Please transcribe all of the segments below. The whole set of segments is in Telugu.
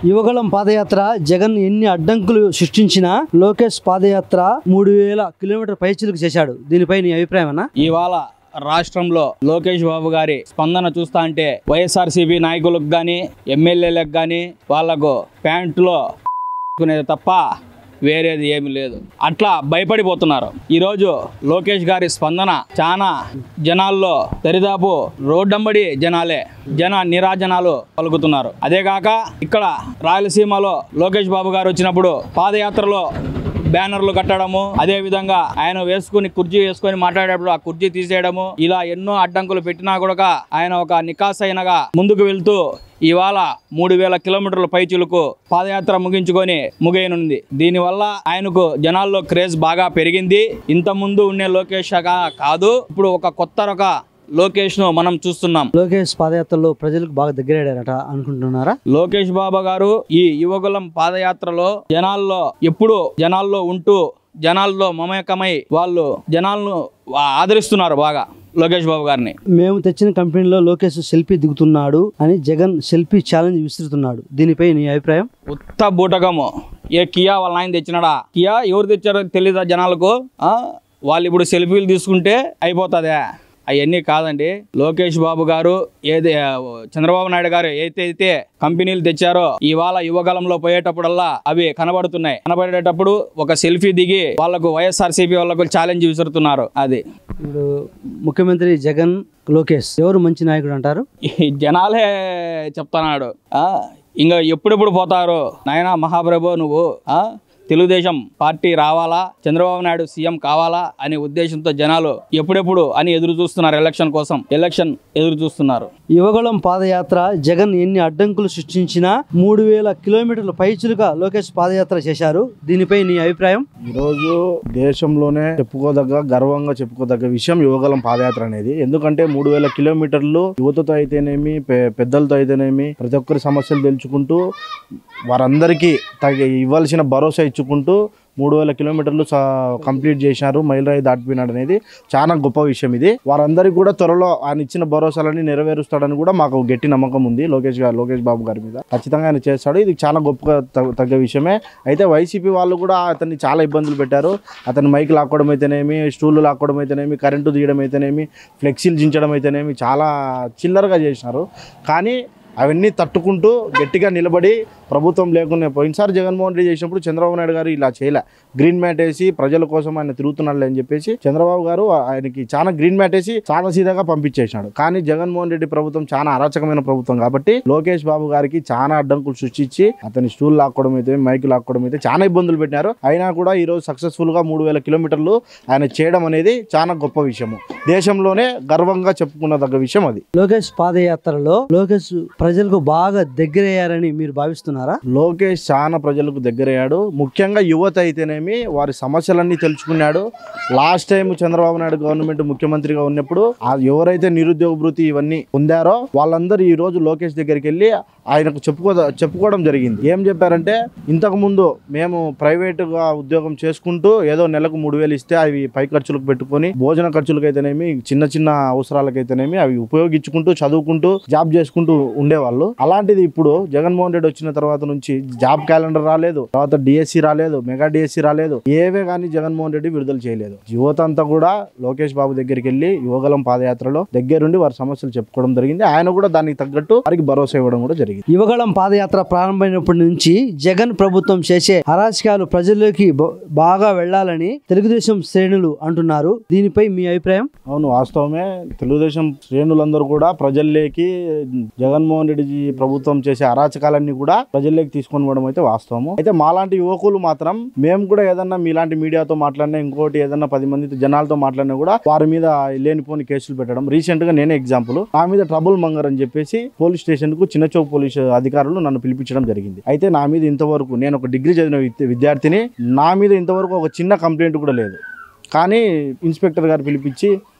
యువగళం పాదయాత్ర జగన్ ఎన్ని అడ్డంకులు సృష్టించినా లోకేష్ పాదయాత్ర మూడు వేల కిలోమీటర్ పైచిలకు చేశాడు దీనిపై నీ అభిప్రాయం అన్నా ఇవాళ రాష్ట్రంలో లోకేష్ బాబు గారి స్పందన చూస్తా అంటే వైఎస్ఆర్సీపీ నాయకులకు కానీ ఎమ్మెల్యేలకు కానీ వాళ్లకు ప్యాంటులో కునేది తప్ప వేరేది ఏమి లేదు అట్లా భయపడిపోతున్నారు ఈరోజు లోకేష్ గారి స్పందన చాలా జనాల్లో దరిదాపు రోడ్డంబడి జనాలే జన నిరాజనాలు పలుకుతున్నారు అదే కాక ఇక్కడ రాయలసీమలో లోకేష్ బాబు గారు వచ్చినప్పుడు పాదయాత్రలో బ్యానర్లు కట్టడము అదే విధంగా ఆయన వేసుకుని కుర్చీ వేసుకొని మాట్లాడేటప్పుడు ఆ కుర్చీ తీసేయడము ఇలా ఎన్నో అడ్డంకులు పెట్టినా కూడా ఆయన ఒక నికాసైనగా ముందుకు వెళ్తూ ఇవాళ మూడు వేల కిలోమీటర్ల పైచులకు పాదయాత్ర ముగించుకొని ముగియనుంది దీనివల్ల ఆయనకు జనాల్లో క్రేజ్ బాగా పెరిగింది ఇంత ముందు ఉండే లోకేష్ గా కాదు ఇప్పుడు ఒక కొత్త రక లోకేష్ ను మనం చూస్తున్నాం లోకేష్ పాదయాత్రలో ప్రజలకు బాగా దగ్గరయ్యారట అనుకుంటున్నారా లోకేష్ బాబా గారు ఈ యువకులం పాదయాత్రలో జనాల్లో ఎప్పుడు జనాల్లో ఉంటూ జనాల్లో మమేకమై వాళ్ళు జనాలను ఆదరిస్తున్నారు బాగా లోకేష్ బాబు గారిని మేము తెచ్చిన కంపెనీలో లోకేష్ సెల్ఫీ దిగుతున్నాడు అని జగన్ సెల్ఫీ ఛాలెంజ్ విసురుతున్నాడు దీనిపై నీ అభిప్రాయం ఉత్త బూటకము ఏ కియా వాళ్ళ ఆయన తెచ్చినాడా కియా ఎవరు తెచ్చారో తెలీదా జనాలకు ఆ? వాళ్ళు ఇప్పుడు సెల్ఫీలు తీసుకుంటే అయిపోతుందా అవన్నీ కాదండి లోకేష్ బాబు గారు ఏది ఆ, చంద్రబాబు నాయుడు గారు ఏదైతే కంపెనీలు తెచ్చారో ఇవాళ యువకాలంలో పోయేటప్పుడల్లా అవి కనబడుతున్నాయి కనబడేటప్పుడు ఒక సెల్ఫీ దిగి వాళ్ళకు వైఎస్ఆర్సీపీ వాళ్ళకు ఛాలెంజ్ విసురుతున్నారు అది ఇప్పుడు ముఖ్యమంత్రి జగన్ లోకేష్ ఎవరు మంచి నాయకుడు అంటారు ఈ జనాలే చెప్తున్నాడు ఆ, ఇంకా ఎప్పుడెప్పుడు పోతారు నాయనా మహాప్రభు నువ్వు ఆ తెలుగుదేశం పార్టీ రావాలా చంద్రబాబు నాయుడు సీఎం కావాలా అనే ఉద్దేశంతో జనాలు ఎప్పుడెప్పుడు అని ఎదురు చూస్తున్నారు ఎలక్షన్ కోసం ఎలక్షన్ ఎదురు చూస్తున్నారు యువగళం పాదయాత్ర జగన్ ఎన్ని అడ్డంకులు సృష్టించినా మూడు వేల కిలోమీటర్ల పైచులుగా లోకేష్ పాదయాత్ర చేశారు దీనిపై నీ అభిప్రాయం ఈరోజు దేశంలోనే చెప్పుకోదగ్గ గర్వంగా చెప్పుకోదగ్గ విషయం యువగలం పాదయాత్ర అనేది ఎందుకంటే మూడు వేల కిలోమీటర్లు యువతతో అయితేనేమి పె- పెద్దలతో అయితేనేమి ప్రతి ఒక్కరి సమస్యలు తెలుసుకుంటూ వారందరికీ తగ ఇవ్వాల్సిన భరోసా ఇచ్చుకుంటూ మూడు వేల కిలోమీటర్లు స- కంప్లీట్ చేశారు మైలురాయి దాటిపోయినాడు అనేది చాలా గొప్ప విషయం ఇది వారందరికీ కూడా త్వరలో ఆయన ఇచ్చిన భరోసాలని నెరవేరుస్తాడని కూడా మాకు గట్టి నమ్మకం ఉంది లోకేష్ గారు లోకేష్ బాబు గారి మీద ఖచ్చితంగా ఆయన చేస్తాడు ఇది చాలా గొప్ప తగ్గ- తగ్గ విషయమే అయితే వైసీపీ వాళ్ళు కూడా అతన్ని చాలా ఇబ్బందులు పెట్టారు అతను మైక్ లాక్కోవడం అయితేనేమి స్టూళ్ళు లాక్కోవడం అయితేనేమి కరెంటు తీయడం అయితేనేమి ఫ్లెక్సీలు దించడం అయితేనేమి చాలా చిల్లరగా చేసినారు కానీ అవన్నీ తట్టుకుంటూ గట్టిగా నిలబడి ప్రభుత్వం లేకుండా పోయినసారి జగన్మోహన్ రెడ్డి చేసినప్పుడు చంద్రబాబు నాయుడు గారు ఇలా చేయలే గ్రీన్ మ్యాట్ వేసి ప్రజల కోసం ఆయన తిరుగుతున్నాడు అని చెప్పేసి చంద్రబాబు గారు ఆయనకి చాలా గ్రీన్ మ్యాట్ వేసి చాలా సీదాగా పంపించేసినాడు కానీ జగన్మోహన్ రెడ్డి ప్రభుత్వం చాలా అరాచకమైన ప్రభుత్వం కాబట్టి లోకేష్ బాబు గారికి చాలా అడ్డంకులు సృష్టించి అతని స్టూల్ లాక్కోవడం అయితే మైక్ లాక్కోవడం అయితే చాలా ఇబ్బందులు పెట్టినారు అయినా కూడా ఈ రోజు సక్సెస్ఫుల్ గా మూడు వేల కిలోమీటర్లు ఆయన చేయడం అనేది చాలా గొప్ప విషయము దేశంలోనే గర్వంగా చెప్పుకున్నదగ్గ విషయం అది లోకేష్ పాదయాత్రలో లోకేష్ ప్రజలకు బాగా దగ్గరయ్యారని మీరు భావిస్తున్నారా లోకేష్ చాలా ప్రజలకు దగ్గరయ్యాడు ముఖ్యంగా యువత అయితేనేమి వారి సమస్యలన్నీ తెలుసుకున్నాడు last time Chandrababu Naidu government ముఖ్యమంత్రిగా ఉన్నప్పుడు ఆ ఎవరైతే నిరుద్యోగ భృతి ఇవన్నీ పొందారో వాళ్ళందరూ ఈ రోజు లోకేష్ దగ్గరికి వెళ్ళి ఆయనకు చెప్పుకో చెప్పుకోవడం జరిగింది ఏం చెప్పారంటే ఇంతకు ముందు మేము ప్రైవేటుగా ఉద్యోగం చేసుకుంటూ ఏదో నెలకు మూడు వేలు ఇస్తే అవి పై ఖర్చులకు పెట్టుకొని భోజన ఖర్చులకు అయితేనేమి చిన్న చిన్న అవసరాలకైతేనేమి అవి ఉపయోగించుకుంటూ చదువుకుంటూ జాబ్ చేసుకుంటూ ఉండేవాళ్ళు అలాంటిది ఇప్పుడు జగన్మోహన్ రెడ్డి వచ్చిన తర్వాత నుంచి జాబ్ క్యాలెండర్ రాలేదు తర్వాత డిఎస్సి రాలేదు మెగా డిఎస్సి రాలేదు ఏవే కానీ జగన్మోహన్ రెడ్డి విడుదల చేయలేదు యువత అంతా కూడా లోకేష్ బాబు దగ్గరికి వెళ్ళి యువగలం పాదయాత్రలో దగ్గరుండి వారి సమస్యలు చెప్పుకోవడం జరిగింది ఆయన కూడా దానికి తగ్గట్టు వారికి భరోసా ఇవ్వడం కూడా జరిగింది యువగళం పాదయాత్ర ప్రారంభమైనప్పటి నుంచి జగన్ ప్రభుత్వం చేసే అరాచకాలు ప్రజల్లోకి బ- బాగా వెళ్లాలని తెలుగుదేశం శ్రేణులు అంటున్నారు దీనిపై మీ అభిప్రాయం అవును వాస్తవమే తెలుగుదేశం శ్రేణులందరూ కూడా ప్రజల్లోకి జగన్మోహన్ రెడ్డి జీ ప్రభుత్వం చేసే అరాచకాలన్నీ కూడా ప్రజల్లోకి తీసుకొని పోవడం అయితే వాస్తవము అయితే మాలాంటి యువకులు మాత్రం మేము కూడా ఏదన్నా మీలాంటి మీడియాతో మాట్లాడినా ఇంకోటి ఏదన్నా పది మంది జనాలతో మాట్లాడినా కూడా వారి మీద లేనిపోని కేసులు పెట్టడం రీసెంట్ గా నేనే ఎగ్జాంపుల్ నా మీద ట్రబుల్ మంగర్ అని చెప్పేసి పోలీస్ స్టేషన్ కు చిన్న చౌక్ పోలీస్ అధికారులు నన్ను పిలిపించడం జరిగింది అయితే నా మీద ఇంతవరకు నేను ఒక డిగ్రీ చదివిన విద్య- విద్యార్థిని నా మీద ఇంతవరకు ఒక చిన్న కంప్లైంట్ కూడా లేదు కానీ ఇన్స్పెక్టర్ గారు పిలిపించి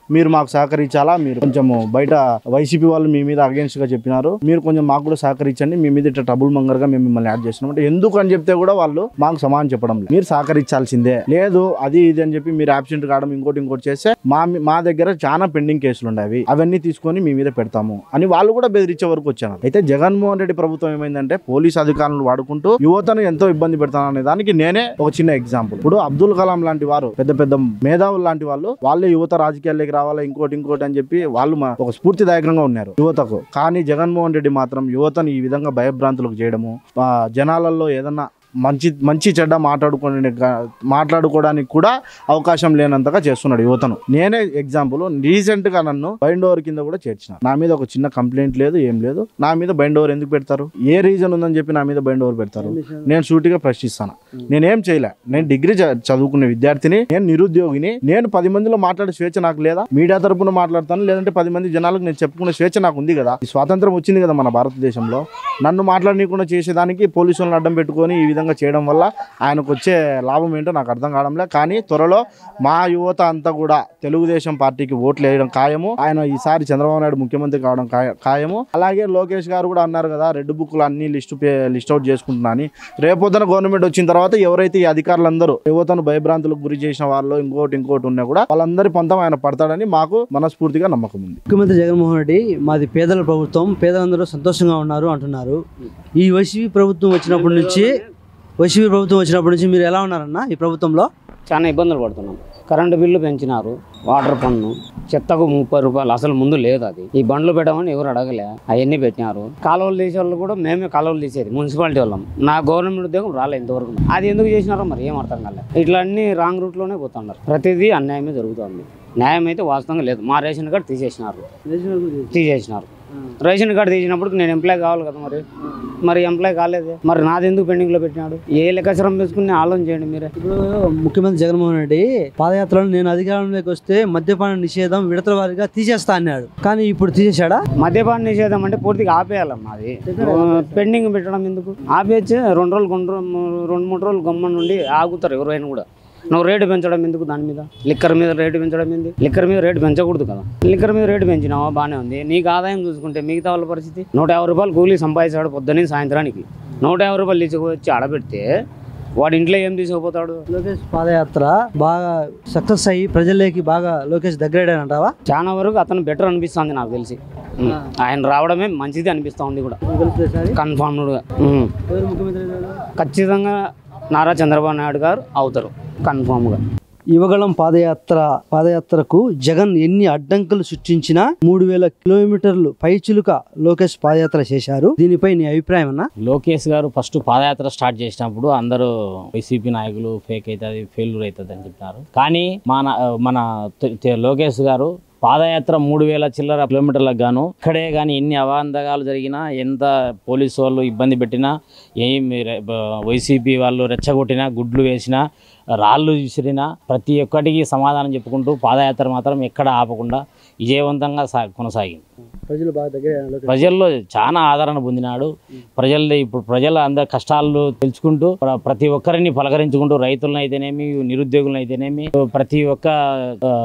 మీరు మాకు సహకరించాలా మీరు కొంచెం బయట వైసీపీ వాళ్ళు మీ మీద అగేన్స్ట్ గా చెప్పినారు మీరు కొంచెం మాకు కూడా సహకరించండి మీ మీద ఇట్లా ట్రబుల్ మంగర్ గా మేము మిమ్మల్ని యాడ్ చేస్తున్నాం అంటే ఎందుకు అని చెప్తే కూడా వాళ్ళు మాకు సమానం చెప్పడం లేదు మీరు సహకరించాల్సిందే లేదు అది ఇది అని చెప్పి మీరు అబ్సెంట్ కావడం ఇంకోటి ఇంకోటి చేస్తే మా మా దగ్గర చాలా పెండింగ్ కేసులు ఉండేవి అవన్నీ తీసుకొని మీ మీద పెడతాము అని వాళ్ళు కూడా బెదిరించే వరకు వచ్చాను అయితే జగన్మోహన్ రెడ్డి ప్రభుత్వం ఏమైందంటే పోలీస్ అధికారులను వాడుకుంటూ యువతను ఎంతో ఇబ్బంది పెడతాను అనే దానికి నేనే ఒక చిన్న ఎగ్జాంపుల్ ఇప్పుడు అబ్దుల్ కలాం లాంటి వారు పెద్ద పెద్ద మేధావులు లాంటి వాళ్ళు వాళ్ళే యువత రాజకీయాల్లోకి రావాలా ఇంకోటి ఇంకోటి అని చెప్పి వాళ్ళు మా- ఒక స్ఫూర్తిదాయకంగా ఉన్నారు యువతకు కానీ జగన్మోహన్ రెడ్డి మాత్రం యువతను ఈ విధంగా భయభ్రాంతులకు చేయడము ఆ, జనాలలో ఏదన్నా మంచి మంచి చెడ్డ మాట్లాడుకునే మాట్లాడుకోవడానికి కూడా అవకాశం లేనంతగా చేస్తున్నాడు యువతను నేనే ఎగ్జాంపుల్ రీసెంట్ గా నన్ను బైండ్ ఓవర్ కింద కూడా చేర్చిన నా మీద ఒక చిన్న కంప్లైంట్ లేదు ఏం లేదు నా మీద బైండ్ ఓవర్ ఎందుకు పెడతారు ఏ రీజన్ ఉందని చెప్పి నా మీద బైండ్ ఓవర్ పెడతారు నేను సూటిగా ప్రశ్నిస్తాను నేనేం చేయలే నేను డిగ్రీ చ- చదువుకునే విద్యార్థిని నేను నిరుద్యోగిని నేను పది మందిలో మాట్లాడే స్వేచ్ఛ నాకు లేదా మీడియా తరపున మాట్లాడతాను లేదంటే పది మంది జనాలకు నేను చెప్పుకునే స్వేచ్ఛ నాకు ఉంది కదా ఈ స్వాతంత్రం వచ్చింది కదా మన భారతదేశంలో నన్ను మాట్లాడనీయకుండా చేసేదానికి పోలీసులను అడ్డం పెట్టుకొని ఈ విధంగా చేయడం వల్ల ఆయనకు వచ్చే లాభం ఏంటో నాకు అర్థం కావడంలే కానీ త్వరలో మా యువత అంతా కూడా తెలుగుదేశం పార్టీకి ఓట్లు వేయడం ఖాయము ఆయన ఈసారి చంద్రబాబు నాయుడు ముఖ్యమంత్రి కావడం ఖాయ- ఖాయము అలాగే లోకేష్ గారు కూడా అన్నారు కదా రెడ్ బుక్లు అన్ని లిస్ట్ లిస్ట్ అవుట్ చేసుకుంటున్నా అని రేపొద్దున గవర్నమెంట్ వచ్చిన తర్వాత ఎవరైతే ఈ అధికారులందరూ యువతను భయభ్రాంతులకు గురి చేసిన వాళ్ళు ఇంకోటి ఇంకోటి ఉన్నా కూడా వాళ్ళందరి పంతం ఆయన పడతాడని మాకు మనస్ఫూర్తిగా నమ్మకం ఉంది ముఖ్యమంత్రి జగన్మోహన్ రెడ్డి మాది పేదల ప్రభుత్వం పేదలందరూ సంతోషంగా ఉన్నారు అంటున్నారు ఈ వైసీపీ ప్రభుత్వం వచ్చినప్పటి నుంచి వైసీపీ ప్రభుత్వం వచ్చినప్పటి నుంచి మీరు ఎలా ఉన్నారన్న ఈ ప్రభుత్వంలో చాలా ఇబ్బందులు పడుతున్నాం కరెంటు బిల్లు పెంచినారు వాటర్ పన్ను చెత్తకు ముప్పై రూపాయలు అసలు ముందు లేదు అది ఈ బండ్లు పెట్టమని ఎవరు అడగలే అవన్నీ పెట్టినారు కాలువలు తీసే వాళ్ళు కూడా మేమే కాలువలు తీసేది మున్సిపాలిటీ వాళ్ళం నా గవర్నమెంట్ ఉద్యోగం రాలే ఇంతవరకు అది ఎందుకు చేసినారో మరి ఏం అర్థం కాలే ఇట్లా అన్ని రాంగ్ రూట్లోనే పోతున్నారు ప్రతిదీ అన్యాయమే జరుగుతుంది న్యాయం అయితే వాస్తవంగా లేదు మా రేషన్ కార్డు తీసేసినారు తీసేసినారు రేషన్ కార్డు తీసినప్పుడు నేను ఎంప్లాయ్ కావాలి కదా మరి మరి ఎంప్లాయ్ కాలేదు మరి నాది ఎందుకు పెండింగ్లో పెట్టినాడు ఏ లెక్కచరం వేసుకుని ఆలోచన చేయండి మీరే ఇప్పుడు ముఖ్యమంత్రి జగన్మోహన్ రెడ్డి పాదయాత్రలో నేను అధికారంలోకి వస్తే మద్యపాన నిషేధం విడతల వారిగా తీసేస్తా అన్నాడు కానీ ఇప్పుడు తీసేశాడా మద్యపాన నిషేధం అంటే పూర్తిగా ఆపేయాలమ్మా అది పెండింగ్ పెట్టడం ఎందుకు ఆపేసి రెండు రోజులు కొన్ని రోజులు రెండు మూడు రోజులు గమ్మ నుండి ఆగుతారు ఎవరైనా కూడా నువ్వు రేటు పెంచడం ఎందుకు దాని మీద లిక్కర్ మీద రేటు పెంచడం ఏంది లిక్కర్ మీద రేటు పెంచకూడదు కదా లిక్కర్ మీద రేటు పెంచినావా బాగానే ఉంది నీకు ఆదాయం చూసుకుంటే మిగతా వాళ్ళ పరిస్థితి నూట యాభై రూపాయలు కూలీ సంపాదించాడు పొద్దున్నే సాయంత్రానికి నూట యాభై రూపాయలు తీసుకువచ్చి ఆడబెడితే వాడి ఇంట్లో ఏం తీసుకుపోతాడు లోకేష్ పాదయాత్ర బాగా సక్సెస్ అయ్యి ప్రజల్లోకి బాగా లోకేష్ దగ్గరయ్యాడంటావా చాలా వరకు అతను బెటర్ అనిపిస్తుంది నాకు తెలిసి ఉం. ఆయన రావడమే మంచిది అనిపిస్తూ ఉంది కూడా కన్ఫామ్డ్గా ఉం. ఎవరు ముఖ్యమంత్రి ఖచ్చితంగా నారా చంద్రబాబు నాయుడు గారు అవుతారు కన్ఫామ్గా యువగళం పాదయాత్ర పాదయాత్రకు జగన్ ఎన్ని అడ్డంకులు సృష్టించినా మూడు వేల కిలోమీటర్లు పైచిలుక లోకేష్ పాదయాత్ర చేశారు దీనిపై నీ అభిప్రాయం అన్నా లోకేష్ గారు ఫస్ట్ పాదయాత్ర స్టార్ట్ చేసినప్పుడు అందరూ వైసీపీ నాయకులు ఫేక్ అవుతుంది ఫెయిల్యూర్ అవుతుంది అని చెప్పినారు కానీ మన మన తె- తె- లోకేష్ గారు పాదయాత్ర మూడు వేల చిల్లర కిలోమీటర్లకు గాను ఇక్కడే కానీ ఎన్ని అవాంతకాలు జరిగినా ఎంత పోలీసు వాళ్ళు ఇబ్బంది పెట్టినా ఏం రె- బ- వైసీపీ వాళ్ళు రెచ్చగొట్టినా గుడ్లు వేసినా రాళ్ళు విసిరినా ప్రతి ఒక్కటికి సమాధానం చెప్పుకుంటూ పాదయాత్ర మాత్రం ఎక్కడ ఆపకుండా విజయవంతంగా సా కొనసాగింది ప్రజలు బాగా దగ్గర ప్రజల్లో చాలా ఆదరణ పొందినాడు ప్రజల్లో ఇప్పుడు ప్రజల అందరి కష్టాలు తెలుసుకుంటూ ప్ర- ప్రతి ఒక్కరిని పలకరించుకుంటూ రైతులను అయితేనేమి నిరుద్యోగులను అయితేనేమి ప్రతి ఒక్క ఆ,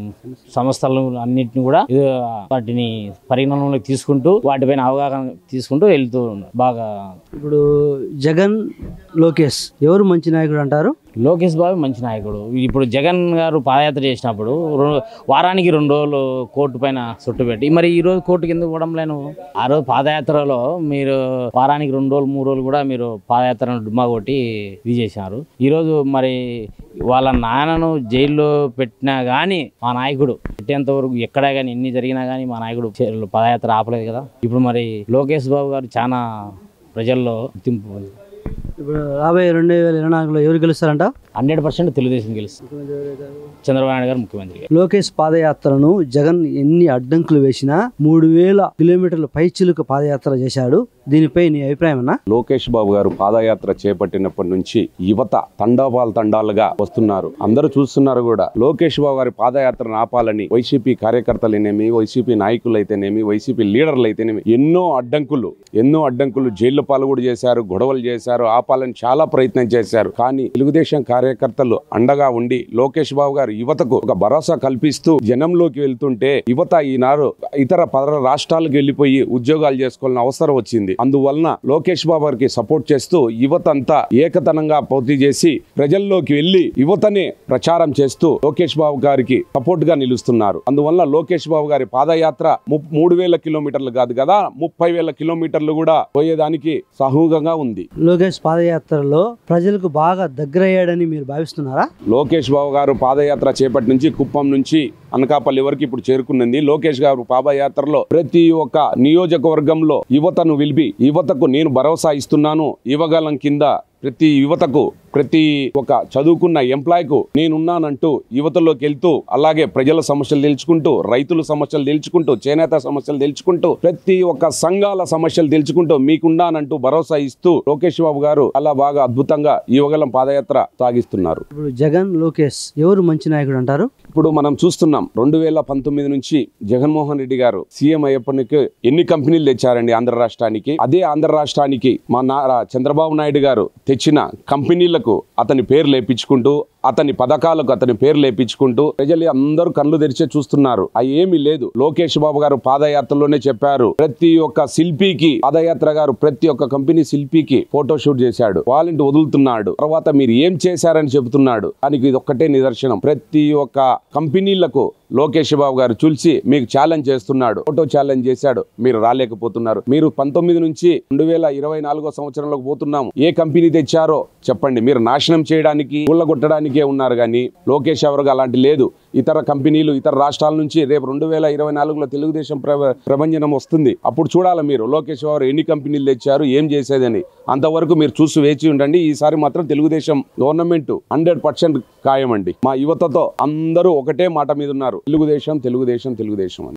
సంస్థలు అన్నిటిని కూడా ఇది, వాటిని పరిగణనలోకి తీసుకుంటూ వాటిపైన అవగాహన తీసుకుంటూ వెళ్తూ ఉన్నాడు. బాగా ఇప్పుడు జగన్ లోకేష్ ఎవరు మంచి నాయకుడు అంటారు లోకేష్ బాబు మంచి నాయకుడు ఇప్పుడు జగన్ గారు పాదయాత్ర చేసినప్పుడు రో- వారానికి రెండు రోజులు కోర్టు పైన చుట్టు పెట్టి మరి ఈ రోజు కోర్టుకి ఎందుకు పోవడం లేను ఆ రోజు పాదయాత్రలో మీరు వారానికి రెండు రోజులు మూడు రోజులు కూడా మీరు పాదయాత్రను డుమ్మా కొట్టి ఇది చేసినారు ఈరోజు మరి వాళ్ళ నాన్నను జైల్లో పెట్టినా కానీ మా నాయకుడు పెట్టేంత వరకు ఎక్కడ కానీ ఎన్ని జరిగినా కానీ మా నాయకుడు చే- పాదయాత్ర ఆపలేదు కదా ఇప్పుడు మరి లోకేష్ బాబు గారు చాలా ప్రజల్లో గుర్తింపు పొంది ఇప్పుడు రాబోయే రెండు వేల ఇరవై నాలుగులో ఎవరు గెలుస్తారంట హండ్రెడ్ పర్సెంట్ తెలుగుదేశం గెలుస్తుంది చంద్రబాబు నాయుడు గారు ముఖ్యమంత్రి గారు లోకేష్ పాదయాత్రను జగన్ ఎన్ని అడ్డంకులు వేసినా మూడు వేల కిలోమీటర్ల పైచిలుక పాదయాత్ర చేశాడు దీనిపై నీ అభిప్రాయం అన్నా లోకేష్ బాబు గారు పాదయాత్ర చేపట్టినప్పటి నుంచి యువత తండాపాలు తండాలుగా వస్తున్నారు అందరూ చూస్తున్నారు కూడా లోకేష్ బాబు గారి పాదయాత్రను ఆపాలని వైసీపీ కార్యకర్తలైతేనేమి వైసీపీ నాయకులు అయితేనేమి వైసీపీ లీడర్లు అయితేనేమి ఎన్నో అడ్డంకులు ఎన్నో అడ్డంకులు జైళ్ల పాలు కూడా చేశారు గొడవలు చేశారు గారు ఆపాలని చాలా ప్రయత్నం చేశారు కానీ తెలుగుదేశం కార్యకర్తలు అండగా ఉండి లోకేష్ బాబు గారు యువతకు ఒక భరోసా కల్పిస్తూ జనంలోకి వెళ్తుంటే యువత ఈనాడు ఇతర పద రాష్ట్రాలకు వెళ్లిపోయి ఉద్యోగాలు చేసుకోవాలని అవసరం వచ్చింది అందువలన లోకేష్ బాబు గారికి సపోర్ట్ చేస్తూ యువత అంతా ఏకతనంగా పోటీ చేసి ప్రజల్లోకి వెళ్లి యువతని ప్రచారం చేస్తూ లోకేష్ బాబు గారికి సపోర్ట్ గా నిలుస్తున్నారు అందువల్ల లోకేష్ బాబు గారి పాదయాత్ర ము- మూడు వేల కిలోమీటర్లు కాదు కదా ముప్పై వేల కిలోమీటర్లు కూడా పోయేదానికి సహూగంగా ఉంది లోకేష్ పాదయాత్రలో ప్రజలకు బాగా దగ్గరయ్యాడని మీరు భావిస్తున్నారా లోకేష్ బాబు గారు పాదయాత్ర చేపట్టి నుంచి కుప్పం నుంచి అనకాపల్లి వరకు ఇప్పుడు చేరుకున్నది లోకేష్ గారు పాదయాత్రలో ప్రతి ఒక్క నియోజకవర్గంలో యువతను విలిపి యువతకు నేను భరోసా ఇస్తున్నాను ఇవ్వగలం కింద ప్రతి యువతకు ప్రతి ఒక్క చదువుకున్న ఎంప్లాయ్కు నేనున్నానంటూ యువతలోకి వెళ్తూ అలాగే ప్రజల సమస్యలు తెలుసుకుంటూ రైతుల సమస్యలు తెలుసుకుంటూ చేనేత సమస్యలు తెలుసుకుంటూ ప్రతి ఒక్క సంఘాల సమస్యలు తెలుసుకుంటూ మీకున్నానంటూ భరోసా ఇస్తూ లోకేష్ బాబు గారు అలా బాగా అద్భుతంగా యువగలం పాదయాత్ర సాగిస్తున్నారు ఇప్పుడు జగన్ లోకేష్ ఎవరు మంచి నాయకుడు అంటారు ఇప్పుడు మనం చూస్తున్నాం రెండు వేల పంతొమ్మిది నుంచి జగన్మోహన్ రెడ్డి గారు సీఎం అయ్యప్పటికి ఎన్ని కంపెనీలు తెచ్చారండి ఆంధ్ర రాష్ట్రానికి అదే ఆంధ్ర రాష్ట్రానికి మా నారా చంద్రబాబు నాయుడు గారు తెచ్చిన కంపెనీలకు అతని పేరు లేపించుకుంటూ అతని పథకాలకు అతని పేరు లేపించుకుంటూ ప్రజలు అందరూ కళ్ళు తెరిచే చూస్తున్నారు అవి ఏమీ లేదు లోకేష్ బాబు గారు పాదయాత్రలోనే చెప్పారు ప్రతి ఒక్క శిల్పికి పాదయాత్ర గారు ప్రతి ఒక్క కంపెనీ శిల్పికి ఫోటో షూట్ చేశాడు వాలంటీ వదులుతున్నాడు తర్వాత మీరు ఏం చేశారని చెబుతున్నాడు దానికి ఇది ఒక్కటే నిదర్శనం ప్రతి ఒక్క కంపెనీలకు లోకేష్ బాబు గారు చూసి మీకు ఛాలెంజ్ చేస్తున్నాడు ఫోటో ఛాలెంజ్ చేశాడు మీరు రాలేకపోతున్నారు మీరు పంతొమ్మిది నుంచి రెండు వేల ఇరవై నాలుగో సంవత్సరంలోకి పోతున్నాము ఏ కంపెనీ తెచ్చారో చెప్పండి మీరు నాశనం చేయడానికి ఊళ్ళగొట్టడానికే ఉన్నారు కానీ లోకేష్ ఎవరు అలాంటి లేదు ఇతర కంపెనీలు ఇతర రాష్ట్రాల నుంచి రేపు రెండు వేల ఇరవై నాలుగులో తెలుగుదేశం ప్ర- ప్రభంజనం వస్తుంది అప్పుడు చూడాలి మీరు లోకేష్ బాబు ఎన్ని కంపెనీలు తెచ్చారు ఏం చేసేదని అంతవరకు మీరు చూసి వేచి ఉండండి ఈసారి మాత్రం తెలుగుదేశం గవర్నమెంట్ హండ్రెడ్ పర్సెంట్ ఖాయమండి మా యువతతో అందరూ ఒకటే మాట మీద ఉన్నారు తెలుగుదేశం తెలుగుదేశం తెలుగుదేశం అని